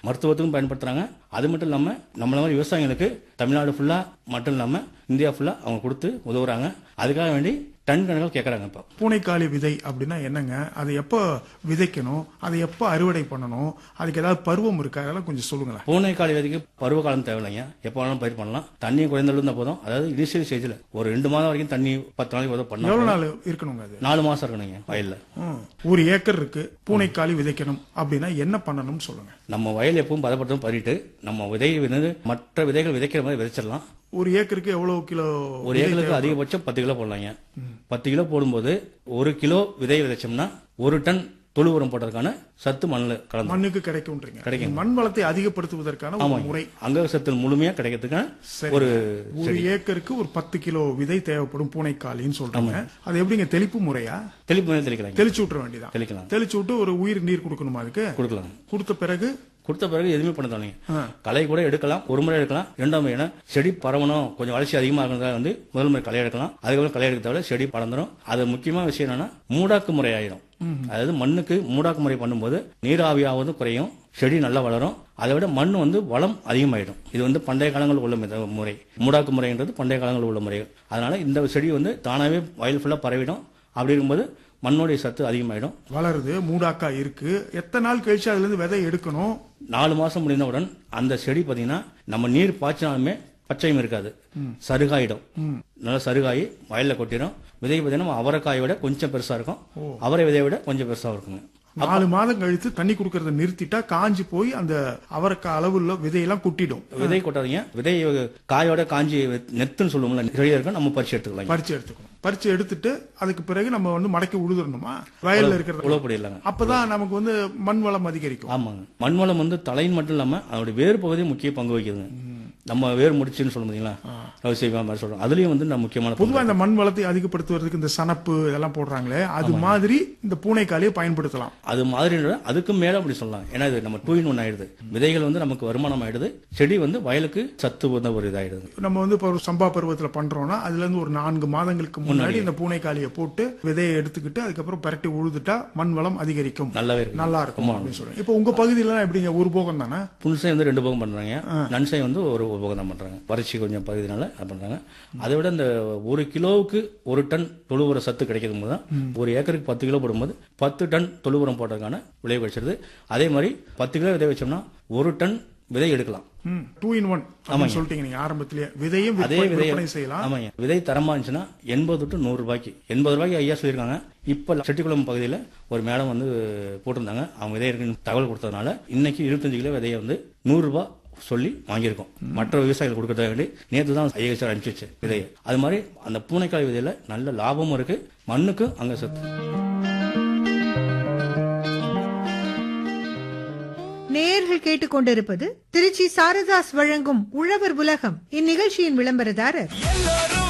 மருத்துவத்துக்கும் பயன்படுத்துறாங்க அது மட்டும் இல்லாம நம்மள மாதிரி விவசாயிகளுக்கு தமிழ்நாடு ஃபுல்லா மட்டும் இல்லாம இந்தியா ஃபுல்லா அவங்க கொடுத்து உதவுறாங்க அதுக்காக வேண்டி டன் கணக்கில் கேட்கறாங்க இப்போ பூனைக்காளி விதை அப்படின்னா என்னங்க அதை எப்போ விதைக்கணும் அதை எப்போ அறுவடை பண்ணணும் அதுக்கு ஏதாவது பருவம் இருக்கா அதெல்லாம் கொஞ்சம் சொல்லுங்களேன் பூனைக்காளி விதைக்கு பருவ காலம் தேவையில்லைங்க எப்போ வேணாலும் பயிர் பண்ணலாம் தண்ணி குறைந்தளவு இருந்தால் போதும் அதாவது இனிஷியல் ஸ்டேஜில் ஒரு ரெண்டு மாதம் வரைக்கும் தண்ணி பத்து நாளைக்கு உதவி பண்ணலாம் எவ்வளவு நாள் இருக்கணுங்க அது நாலு மாசம் இருக்கணுங்க வயல்ல ம். ஒரு ஏக்கர் இருக்கு பூனைக்காளி விதைக்கணும் அப்படின்னா என்ன பண்ணணும்னு சொல்லுங்க நம்ம வயல் எப்பவும் பதப்படுத்தும் பண்ணிட்டு நம்ம விதை வந்து மற்ற விதைகள் விதைக்கிற மாதிரி விதைச்சிடலாம் ஒரு ஏக்கருக்கு எவ்வளவு கிலோ ஒரு ஏக்கருக்கு அதிகபட்சம் பத்து கிலோ போடலாங்க பத்து கிலோ போடும்போது ஒரு கிலோ விதை விதைச்சோம்னா ஒரு டன் தொழு உரம் போட்டதுக்கான சத்து மண்ணில் கலந்து மண்ணுக்கு கிடைக்கும்ன்றீங்க கிடைக்கும். மண் வளத்தை அதிகப்படுத்துவதற்கான ஒரு முறை அங்க சத்து முழுமையா கிடைக்கிறதுக்கான சரி. ஒரு ஒரு ஏக்கருக்கு ஒரு பத்து கிலோ விதை தேவைப்படும் பூனைக்காளின்னு சொல்றாங்க அது எப்படிங்க தெளிப்பு முறையா தெளிப்பு மேலே தெளிக்கலாங்க தெளிச்சு விட்டுற வேண்டியதான் தெளிக்கலாம் தெளிச்சு விட்டு ஒரு உயிர் நீர் கொடுக்கணுமா அதுக்கு கொடுக்கலாம் கொடுத்த பிறகு கொடுத்த பிறகு எதுவுமே பண்ண தோணுங்க ஆ. களை கூட எடுக்கலாம் ஒரு முறை எடுக்கலாம் இரண்டாம் முறை ஏன்னா செடி பரவணும் கொஞ்சம் வளர்ச்சி அதிகமாக இருக்கிறதா வந்து முதல் முறை களை எடுக்கலாம் அதுக்கப்புறம் களை எடுக்க தேவை செடி பறந்துடும் அது முக்கியமான விஷயம் என்னன்னா மூடாக்கு முறை ஆயிடும் அதாவது மண்ணுக்கு மூடாக்கு முறை பண்ணும்போது நீராவியாவது குறையும் செடி நல்லா வளரும் அதை விட மண் வந்து வளம் அதிகமாயிடும் இது வந்து பண்டைய காலங்களில் உள்ள மித- முறை மூடாக்கு முறைன்றது பண்டைய காலங்களில் உள்ள முறை அதனால இந்த செடி வந்து தானாவே வயல் ஃபுல்லாக பரவிடும் அப்படி இருக்கும்போது மண்ணோடைய சத்து அதிகமாயிடும் வளருது மூடாக்கா இருக்கு எத்தனை நாள் கழிச்சு அதுல இருந்து விதை எடுக்கணும் நாலு மாசம் முடிந்தவுடன் அந்த செடி பாத்தீங்கன்னா நம்ம நீர் பாய்ச்சினாலுமே பச்சையும் இருக்காது சருகாயிடும் நல்லா சருகாயி வயல்ல கொட்டிடும் விதை பார்த்தீங்கன்னா அவரைக்காயை விட கொஞ்சம் பெருசா இருக்கும் அவரை விதையை விட கொஞ்சம் பெருசா இருக்குங்க நாலு மாதம் கழித்து தண்ணி கொடுக்கறத நிறுத்திட்டா காஞ்சி போய் அந்த அவரைக்காய் அளவுள்ள விதையெல்லாம் குட்டிடும் விதை கொட்டாதீங்க விதை காயோட காஞ்சி நெத்துன்னு சொல்லுவோம்ல செடியா இருக்கும் நம்ம பறிச்சு எடுத்துக்கலாம் பறிச்சு எடுத்துக்கணும் பறிச்சு எடுத்துட்டு அதுக்கு பிறகு நம்ம வந்து மடக்கி உழுதுறணுமா வயல்ல இருக்கிறது உழப்படி இல்லைங்க அப்பதான் நமக்கு வந்து மண் வளம் அதிகரிக்கும் ஆமாங்க மண் வளம் வந்து தலையின் மட்டும் இல்லாம அதோட வேறு பகுதி முக்கிய பங்கு வகிக்குதுங்க நம்ம வேர் முடிச்சுன்னு சொல்ல பார்த்தீங்களா விவசாய மாதிரி சொல்றோம் அதுலயும் வந்து நம்ம முக்கியமான பங்கு பொதுவா இந்த மண் வளத்தை அதிகப்படுத்துவதற்கு இந்த சனப்பு இதெல்லாம் போடுறாங்களே அது மாதிரி இந்த பூனைக்காலியை பயன்படுத்தலாம் அது மாதிரி அதுக்கு மேல அப்படி சொல்லலாம் ஏன்னா இது நம்ம டூ இன் ஒன் ஆயிடுது விதைகள் வந்து நமக்கு வருமானம் ஆயிடுது செடி வந்து வயலுக்கு சத்து வந்த ஒரு இதாயிடுது நம்ம வந்து இப்போ ஒரு சம்பா பருவத்துல பண்றோம்னா அதுல இருந்து ஒரு நான்கு மாதங்களுக்கு முன்னாடி இந்த பூனைக்காலியை போட்டு விதையை எடுத்துக்கிட்டு அதுக்கப்புறம் பரட்டி உழுதுட்டா மண் வளம் அதிகரிக்கும் நல்லாவே இருக்கு நல்லா இருக்கும் அப்படின்னு சொல்றேன் இப்போ உங்க பகுதியில எப்படிங்க ஒரு போகம் தானே புன்சை வந்து ரெண்டு போகம் பண்றாங்க நன்சை வந்து ஒரு போகம் தான் பண்றாங்க வறட்சி கொஞ்சம் பகுதினால அது பண்றாங்க அதை விட இந்த ஒரு கிலோவுக்கு ஒரு டன் தொழு உர சத்து கிடைக்கும் போது தான் ஒரு ஏக்கருக்கு பத்து கிலோ போடும்போது பத்து டன் தொழு உரம் போட்டதுக்கான விளைவு கிடைச்சிருது அதே மாதிரி பத்து கிலோ விதை வச்சோம்னா ஒரு டன் விதை எடுக்கலாம் டூ இன் ஒன் அப்படின்னு சொல்லிட்டீங்க நீங்க ஆரம்பத்திலேயே விதையும் அதே விற்பனை- விதை விற்பனை செய்யலாம் ஆமாங்க விதை தரமா இருந்துச்சுன்னா எண்பது டு நூறு ரூபாய்க்கு எண்பது ரூபாய்க்கு ஐயா சொல்லியிருக்காங்க இப்ப செட்டிக்குளம் பகுதியில் ஒரு மேடம் வந்து போட்டிருந்தாங்க அவங்க விதை இருக்குன்னு தகவல் கொடுத்ததுனால இன்னைக்கு இருபத்தஞ்சு கிலோ விதையை வந்து நூறு ரூபாய் சொல்லி வாங்கியிருக்கோம் மற்ற விவசாயிகள் கொடுக்கறத வேண்டி நேற்று தான் ஐஏஎஸ் அனுப்பிச்சு வச்சு விதையை அது மாதிரி அந்த பூனைக்காய் விதையில நல்ல லாபமும் இருக்கு மண்ணுக்கும் அங்க சத்து நேயர்கள் கேட்டுக்கொண்டிருப்பது திருச்சி சாரதாஸ் வழங்கும் உழவர் உலகம் இந்நிகழ்ச்சியின் விளம்பரதாரர் எல்லோரும்